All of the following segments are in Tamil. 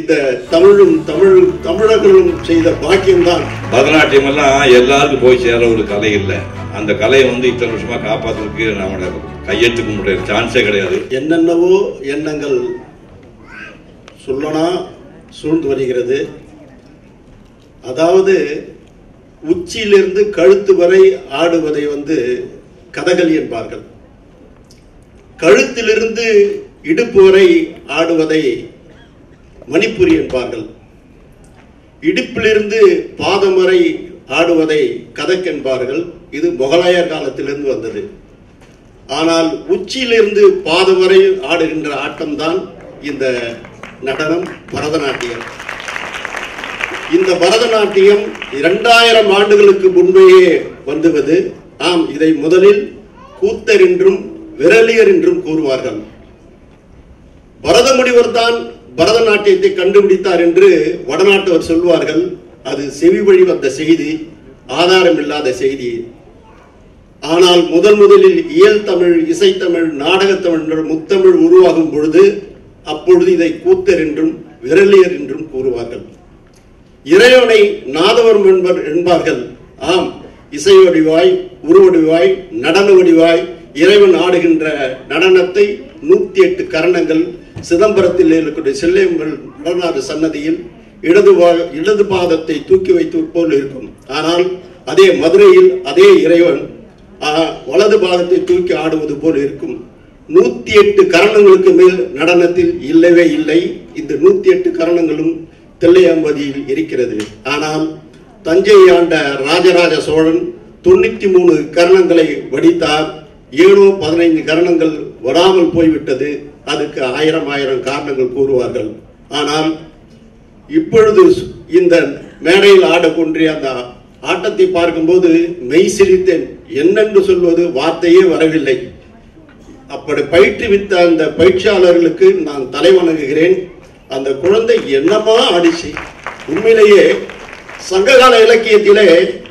இந்த தமிழும் தமிழ் தமிழர்களும் செய்த பாக்கியம்தான் பரதநாட்டியம் எல்லாம் எல்லாருக்கும் போய் சேர ஒரு கலை இல்லை அந்த கலையை வந்து இத்தனை வருஷமா காப்பாத்துறதுக்கு நம்மளோட கையெழுத்துக்க முடியாது சான்ஸே கிடையாது என்னென்னவோ எண்ணங்கள் சொல்லனா சூழ்ந்து வருகிறது அதாவது உச்சியிலிருந்து கழுத்து வரை ஆடுவதை வந்து கதகளி என்பார்கள் கழுத்திலிருந்து இடுப்பு வரை ஆடுவதை மணிப்புரி என்பார்கள் இடுப்பிலிருந்து பாதம் வரை ஆடுவதை கதக் என்பார்கள் இது முகலாயர் காலத்திலிருந்து வந்தது ஆனால் உச்சியிலிருந்து பாதம் வரை ஆடுகின்ற ஆட்டம்தான் இந்த நடனம் பரதநாட்டியம் இந்த பரதநாட்டியம் இரண்டாயிரம் ஆண்டுகளுக்கு முன்பேயே வந்துவது ஆம் இதை முதலில் கூத்தர் என்றும் விரலியர் என்றும் கூறுவார்கள் பரதமுடிவர் தான் பரதநாட்டியத்தை கண்டுபிடித்தார் என்று வடநாட்டவர் சொல்வார்கள் அது செவி வழி வந்த செய்தி ஆதாரம் இல்லாத செய்தி ஆனால் முதல் முதலில் இயல் தமிழ் இசைத்தமிழ் நாடகத்தமிழ் என்ற முத்தமிழ் உருவாகும் பொழுது அப்பொழுது இதை கூத்தர் என்றும் விரலியர் என்றும் கூறுவார்கள் இறைவனை நாதவரம் என்பர் என்பார்கள் ஆம் இசை வடிவாய் உருவடிவாய் நடன வடிவாய் இறைவன் ஆடுகின்ற நடனத்தை நூத்தி எட்டு கரணங்கள் சிதம்பரத்தில் இருக்கக்கூடிய செல்லையம்பல் நடனாறு சன்னதியில் இடது பா- இடது பாதத்தை தூக்கி வைத்து போல் இருக்கும் ஆனால் அதே மதுரையில் அதே இறைவன் ஆ, வலது பாதத்தை தூக்கி ஆடுவது போல் இருக்கும் நூத்தி எட்டு கரணங்களுக்கு மேல் நடனத்தில் இல்லவே இல்லை இந்த நூத்தி எட்டு கரணங்களும் தில்லையம்பதியில் இருக்கிறது ஆனால் தஞ்சை ஆண்ட ராஜராஜ சோழன் தொண்ணூத்தி மூணு கரணங்களை வடித்தார் ஏழோ பதினைந்து கரணங்கள் வராமல் போய்விட்டது அதுக்கு ஆயிரம் ஆயிரம் காரணங்கள் கூறுவார்கள் ஆனால் இப்பொழுது சு- இந்த மேடையில் ஆடக்கூடிய அந்த ஆட்டத்தை பார்க்கும்போது மெய் சிரித்தேன் என்னென்று சொல்வது வார்த்தையே வரவில்லை அப்படி பயிற்றுவித்த அந்த பயிற்சியாளர்களுக்கு நான் தலை வணங்குகிறேன் அந்த குழந்தை என்னமா ஆடிச்சு உண்மையிலேயே சங்ககால இலக்கியத்திலே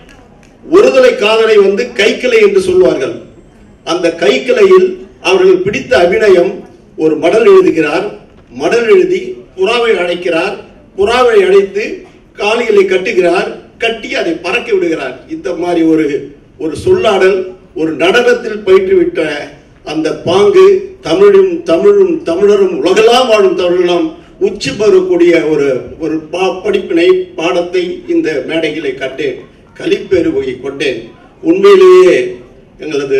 ஒருதலை காதலை வந்து கைக்கிளை என்று சொல்வார்கள் அந்த கைக்கிளையில் அவர்கள் பிடித்த அபிநயம் ஒரு மடல் எழுதுகிறார் மடல் எழுதி புறாவை அழைக்கிறார் புறாவை அழைத்து காலிகளை கட்டுகிறார் கட்டி அதை பறக்க விடுகிறார் இந்த மாதிரி ஒரு ஒரு சொல்லாடல் ஒரு நடனத்தில் பயிற்றுவிட்ட அந்த பாங்கு தமிழும் தமிழும் தமிழரும் உலகெல்லாம் வாழும் தமிழெல்லாம் உச்சி பெறக்கூடிய ஒரு ஒரு பா படிப்பினை பாடத்தை இந்த மேடைகளை கண்டேன் கலிப்பெருகை கொண்டேன் உண்மையிலேயே எங்களது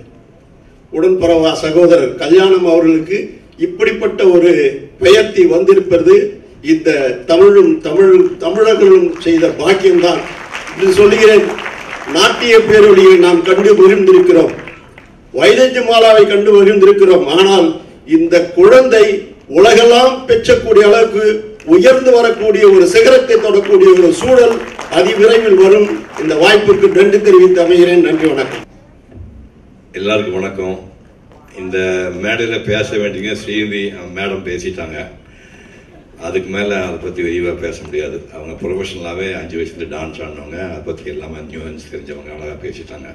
உடன்பரவா சகோதரர் கல்யாணம் அவர்களுக்கு இப்படிப்பட்ட ஒரு பெயர்த்தி வந்திருப்பது இந்த தமிழும் தமிழ் தமிழர்களும் செய்த பாக்கியம்தான் என்று சொல்லுகிறேன் நாட்டிய பேரொழியை நாம் கண்டு மகிழ்ந்திருக்கிறோம் வைதஞ்ச மாலாவை கண்டு மகிழ்ந்திருக்கிறோம் ஆனால் இந்த குழந்தை உலகெல்லாம் பெற்றக்கூடிய அளவுக்கு உயர்ந்து வரக்கூடிய ஒரு சிகரத்தை தொடக்கூடிய ஒரு சூழல் அதிவிரைவில் வரும் இந்த வாய்ப்புக்கு நன்றி தெரிவித்து அமைகிறேன் நன்றி வணக்கம் எல்லாருக்கும் வணக்கம் இந்த மேடையில் பேச வேண்டியங்க ஸ்ரீநிதி மேடம் பேசிட்டாங்க அதுக்கு மேலே அதை பற்றி விரிவாக பேச முடியாது அவங்க ப்ரொஃபஷனலாகவே அஞ்சு வயசுல டான்ஸ் ஆடினவங்க அதை பற்றி எல்லாமே நியூஸ் தெரிஞ்சவங்க அழகாக பேசிட்டாங்க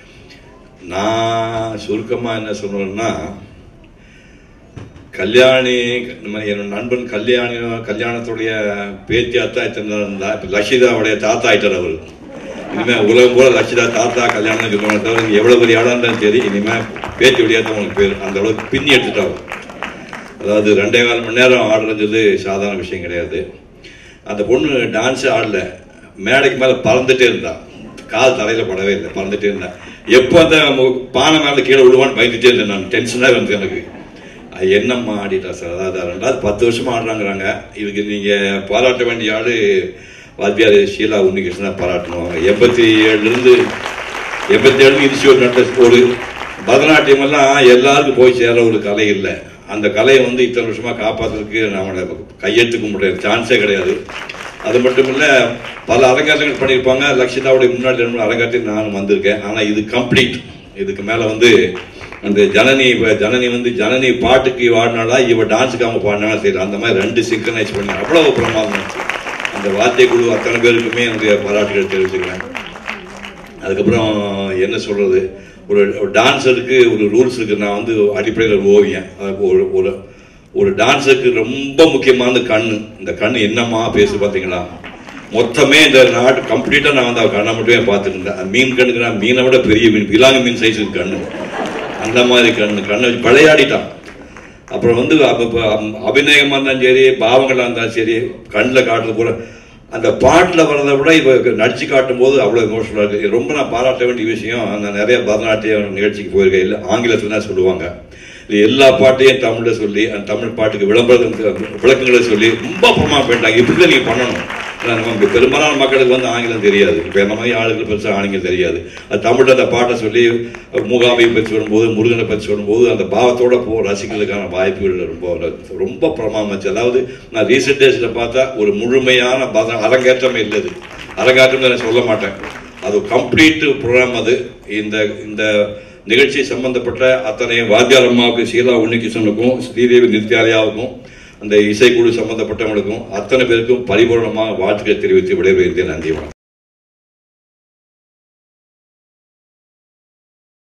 நான் சுருக்கமாக என்ன சொல்லணும்னா கல்யாணி நம்ம என்னோட நண்பன் கல்யாணி கல்யாணத்துடைய பேத்தியாத்தா இத்தனை இருந்தா இப்போ லக்ஷிதாவுடைய தாத்தா ஆயிட்டார் அவர் இனிமே உலகம் போல லட்சிதா தாத்தா கல்யாணம் சொல்லுவாங்க தவிர நீங்க எவ்வளவு பெரிய இடம் இருந்தாலும் சரி இனிமே பேச்சு வழியாக உங்களுக்கு பேர் அந்த அளவுக்கு பின்னி எடுத்துட்டாங்க அதாவது ரெண்டே கால் மணி நேரம் ஆடுறது சாதாரண விஷயம் கிடையாது அந்த பொண்ணு டான்ஸ் ஆடல மேடைக்கு மேலே பறந்துட்டே இருந்தா கால் தலையில படவே இல்லை பறந்துட்டே இருந்தா எப்போ அந்த மு- பானை மேலே கீழே விழுவான்னு பயந்துட்டே இருந்தேன் நான் டென்ஷனாக இருந்தது எனக்கு அது என்னம்மா ஆடிட்டா சார் அதாவது ரெண்டாவது பத்து வருஷமா ஆடுறாங்கிறாங்க இதுக்கு நீங்க பாராட்ட வேண்டிய ஆளு வாத்தியார் ஷீலா உன்னிகிருஷ்ணன் பாராட்டணும் எண்பத்தி ஏழுலேருந்து எண்பத்தி ஏழு இன்ஸ்டியூட் நடத்த ஒரு பரதநாட்டியம் எல்லாம் எல்லாருக்கும் போய் சேர ஒரு கலை இல்லை அந்த கலையை வந்து இத்தனை வருஷமா காப்பாத்துறதுக்கு நம்மளோட கையெழுத்துக்க முடியாது சான்ஸே கிடையாது அது மட்டும் இல்ல பல அரங்கேற்றங்கள் பண்ணியிருப்பாங்க லக்ஷிதாவுடைய முன்னாடி ரெண்டு மூணு அரங்கேற்றத்துக்கு நானும் வந்திருக்கேன் ஆனா இது கம்ப்ளீட் இதுக்கு மேல வந்து அந்த ஜனனி இப்ப ஜனனி வந்து ஜனனி பாட்டுக்கு ஆடினாலா இவ டான்ஸுக்கு அவங்க பாடினாலும் சரி அந்த மாதிரி ரெண்டு சிங்க்ரனைஸ் பண்ணி அவ்வளவு பிரமாதம் இருந்துச்சு. அந்த வாத்திய குழு அத்தனை பேருக்குமே என்னுடைய பாராட்டுகள் தெரிவிச்சுக்கிறேன் அதுக்கப்புறம் என்ன சொல்றது ஒரு ஒரு டான்ஸருக்கு ஒரு ரூல்ஸ் இருக்கு நான் வந்து அடிப்படையில் ஒரு ஓவியம் அது ஒரு ஒரு ஒரு டான்ஸுக்கு ரொம்ப முக்கியமானது கண்ணு இந்த கண்ணு என்னம்மா பேசு பார்த்தீங்களா மொத்தமே இந்த நாட்டு கம்ப்ளீட்டாக நான் வந்து அவ கண்ணை மட்டுமே பார்த்துட்டு இருந்தேன் அந்த மீன் கண்ணுக்கு நான் மீனை விட பெரிய மீன் பிலாங்கு மீன் சைஸ் கண்ணு அந்த மாதிரி கண்ணு கண்ணை வச்சு விளையாடிட்டான் அப்புறம் வந்து அப்ப- அப்ப அம்- அபிநயமா இருந்தாலும் சரி பாவங்களா இருந்தாலும் சரி கண்ணில் காட்டுறது கூட அந்த பாட்டில் வர்றதை விட இப்போ நடிச்சு காட்டும் போது அவ்வளோ எமோஷனலாக இருக்கு ரொம்ப நான் பாராட்ட வேண்டிய விஷயம் நான் நிறைய பரதநாட்டிய நிகழ்ச்சிக்கு போயிருக்கேன் இல்லை ஆங்கிலத்தில் தான் சொல்லுவாங்க இது எல்லா பாட்டையும் தமிழில் சொல்லி அந்த தமிழ் பாட்டுக்கு விளம்பரம் விளக்கங்களை சொல்லி ரொம்ப பிரமாணம் பண்ணிட்டாங்க இப்படி தான் நீங்கள் பண்ணணும் ஏன்னா நம்ம பெரும்பாலான மக்களுக்கு வந்து ஆங்கிலம் தெரியாது இப்போ என்ன மாதிரி ஆளுகள் பெருசாக ஆங்கிலம் தெரியாது அது தமிழில் அந்த பாட்டை சொல்லி மூகாவை பற்றி வரும்போது முருகனை பற்றி வரும்போது அந்த பாவத்தோட போ ரசிக்கிறதுக்கான வாய்ப்புகள் ரொம்ப ரொம்ப பிரமாமாச்சு அதாவது நான் ரீசெண்ட் டேஸில் பார்த்தா ஒரு முழுமையான பத அரங்கேற்றமே இல்லது அரங்கேற்றம் நான் சொல்ல மாட்டேன் அது கம்ப்ளீட் ப்ரோக்ராம் அது இந்த இந்த நிகழ்ச்சி சம்பந்தப்பட்ட அத்தனை வாத்தியார் அம்மாவுக்கு ஷீலா உன்னிகிருஷ்ணனுக்கும் ஸ்ரீதேவி நித்யாலயாவுக்கும் அந்த இசைக்குழு சம்பந்தப்பட்டவங்களுக்கும் அத்தனை பேருக்கும் பரிபூர்ணமாக வாழ்த்துக்கள் தெரிவித்து விடைபெறுகிறேன் நன்றி வணக்கம்